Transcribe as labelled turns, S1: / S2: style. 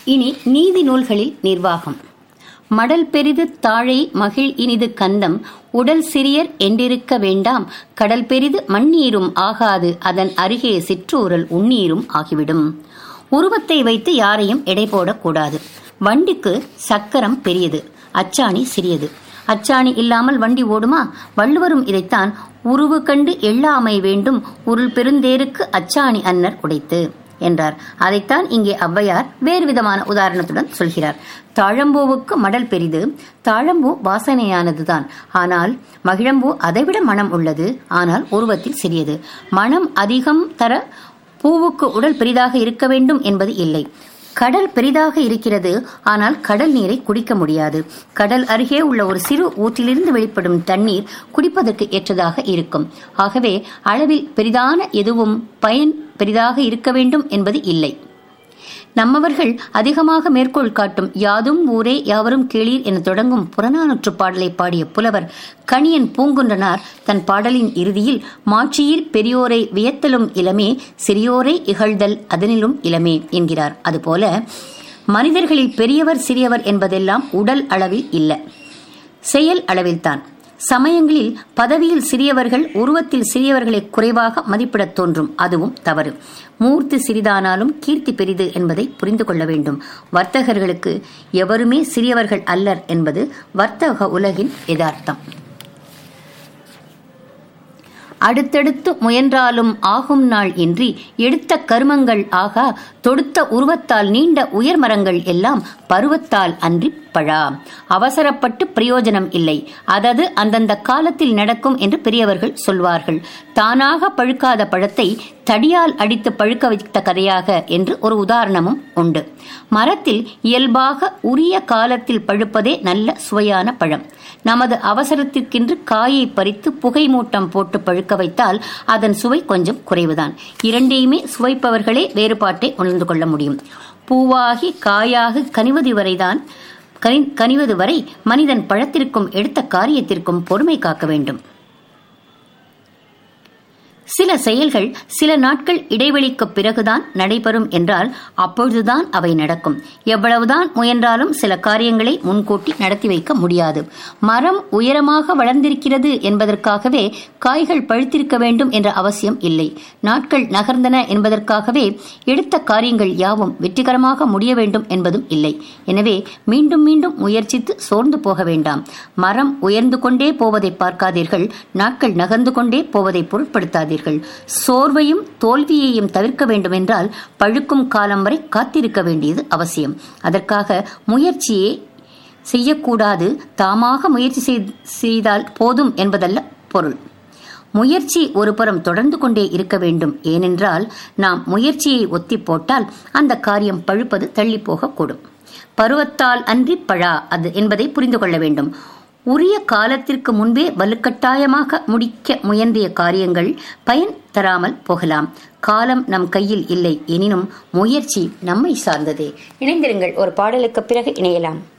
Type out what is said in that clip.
S1: இனி நீதி நூல்களில் நிர்வாகம் மடல் பெரிது தாழை மகிழ் இனிது கந்தம் உடல் சிறியர் என்றிருக்க வேண்டாம் கடல் பெரிது மண்ணீரும் ஆகாது அதன் அருகே சிற்றூரல் உண்ணீரும் ஆகிவிடும் உருவத்தை வைத்து யாரையும் எடை போடக்கூடாது வண்டிக்கு சக்கரம் பெரியது அச்சாணி சிறியது அச்சாணி இல்லாமல் வண்டி ஓடுமா வள்ளுவரும் இதைத்தான் உருவு கண்டு எள்ளாமை வேண்டும் உருள் பெருந்தேருக்கு அச்சாணி அன்னர் உடைத்து என்றார் அதைத்தான் இங்கே ஔவையார் வேறு விதமான உதாரணத்துடன் சொல்கிறார் தாழம்பூவுக்கு மடல் பெரிது தாழம்பூ வாசனையானதுதான் ஆனால் மகிழம்பூ அதைவிட மனம் உள்ளது ஆனால் உருவத்தில் சிறியது மனம் அதிகம் தர பூவுக்கு உடல் பெரிதாக இருக்க வேண்டும் என்பது இல்லை கடல் பெரிதாக இருக்கிறது ஆனால் கடல் நீரை குடிக்க முடியாது கடல் அருகே உள்ள ஒரு சிறு ஊற்றிலிருந்து வெளிப்படும் தண்ணீர் குடிப்பதற்கு ஏற்றதாக இருக்கும் ஆகவே அளவில் பெரிதான எதுவும் பயன் பெரிதாக இருக்க வேண்டும் என்பது இல்லை நம்மவர்கள் அதிகமாக மேற்கோள் காட்டும் யாதும் ஊரே யாவரும் கேளீர் என தொடங்கும் புறநானூற்று பாடலை பாடிய புலவர் கணியன் பூங்குன்றனார் தன் பாடலின் இறுதியில் மாட்சியீர் பெரியோரை வியத்தலும் இளமே சிறியோரை இகழ்தல் அதனிலும் இளமே என்கிறார் அதுபோல மனிதர்களில் பெரியவர் சிறியவர் என்பதெல்லாம் உடல் அளவில் இல்லை செயல் அளவில்தான் சமயங்களில் பதவியில் சிறியவர்கள் உருவத்தில் சிறியவர்களை குறைவாக மதிப்பிடத் தோன்றும் அதுவும் தவறு மூர்த்தி சிறிதானாலும் கீர்த்தி பெரிது என்பதை புரிந்து கொள்ள வேண்டும் வர்த்தகர்களுக்கு எவருமே சிறியவர்கள் அல்லர் என்பது வர்த்தக உலகின் யதார்த்தம் அடுத்தடுத்து முயன்றாலும் ஆகும் நாள் இன்றி எடுத்த கருமங்கள் ஆகா தொடுத்த உருவத்தால் நீண்ட உயர் மரங்கள் எல்லாம் பருவத்தால் அன்றி பழா அவசரப்பட்டு பிரயோஜனம் இல்லை அதது அந்தந்த காலத்தில் நடக்கும் என்று பெரியவர்கள் சொல்வார்கள் தானாக பழுக்காத பழத்தை தடியால் அடித்து பழுக்க வைத்த கதையாக என்று ஒரு உதாரணமும் உண்டு மரத்தில் இயல்பாக உரிய காலத்தில் பழுப்பதே நல்ல சுவையான பழம் நமது அவசரத்திற்கென்று காயை பறித்து புகை மூட்டம் போட்டு பழுக்க வைத்தால் அதன் சுவை கொஞ்சம் குறைவுதான் இரண்டையுமே சுவைப்பவர்களே வேறுபாட்டை உணர்ந்து கொள்ள முடியும் பூவாகி காயாக கனிவது வரைதான் கனிவது வரை மனிதன் பழத்திற்கும் எடுத்த காரியத்திற்கும் பொறுமை காக்க வேண்டும் சில செயல்கள் சில நாட்கள் இடைவெளிக்கு பிறகுதான் நடைபெறும் என்றால் அப்பொழுதுதான் அவை நடக்கும் எவ்வளவுதான் முயன்றாலும் சில காரியங்களை முன்கூட்டி நடத்தி வைக்க முடியாது மரம் உயரமாக வளர்ந்திருக்கிறது என்பதற்காகவே காய்கள் பழுத்திருக்க வேண்டும் என்ற அவசியம் இல்லை நாட்கள் நகர்ந்தன என்பதற்காகவே எடுத்த காரியங்கள் யாவும் வெற்றிகரமாக முடிய வேண்டும் என்பதும் இல்லை எனவே மீண்டும் மீண்டும் முயற்சித்து சோர்ந்து போக வேண்டாம் மரம் உயர்ந்து கொண்டே போவதை பார்க்காதீர்கள் நாட்கள் நகர்ந்து கொண்டே போவதை பொருட்படுத்தாதீர்கள் சோர்வையும் தோல்வியையும் தவிர்க்க வேண்டுமென்றால் பழுக்கும் காலம் வரை காத்திருக்க வேண்டியது அவசியம் அதற்காக முயற்சியே செய்யக்கூடாது தாமாக முயற்சி செய்தால் போதும் என்பதல்ல பொருள் முயற்சி ஒரு புறம் தொடர்ந்து கொண்டே இருக்க வேண்டும் ஏனென்றால் நாம் முயற்சியை ஒத்தி போட்டால் அந்த காரியம் பழுப்பது தள்ளி போகக்கூடும் பருவத்தால் அன்றி பழா அது என்பதை புரிந்து கொள்ள வேண்டும் உரிய காலத்திற்கு முன்பே வலுக்கட்டாயமாக முடிக்க முயன்றிய காரியங்கள் பயன் தராமல் போகலாம் காலம் நம் கையில் இல்லை எனினும் முயற்சி நம்மை சார்ந்ததே இணைந்திருங்கள் ஒரு பாடலுக்கு பிறகு இணையலாம்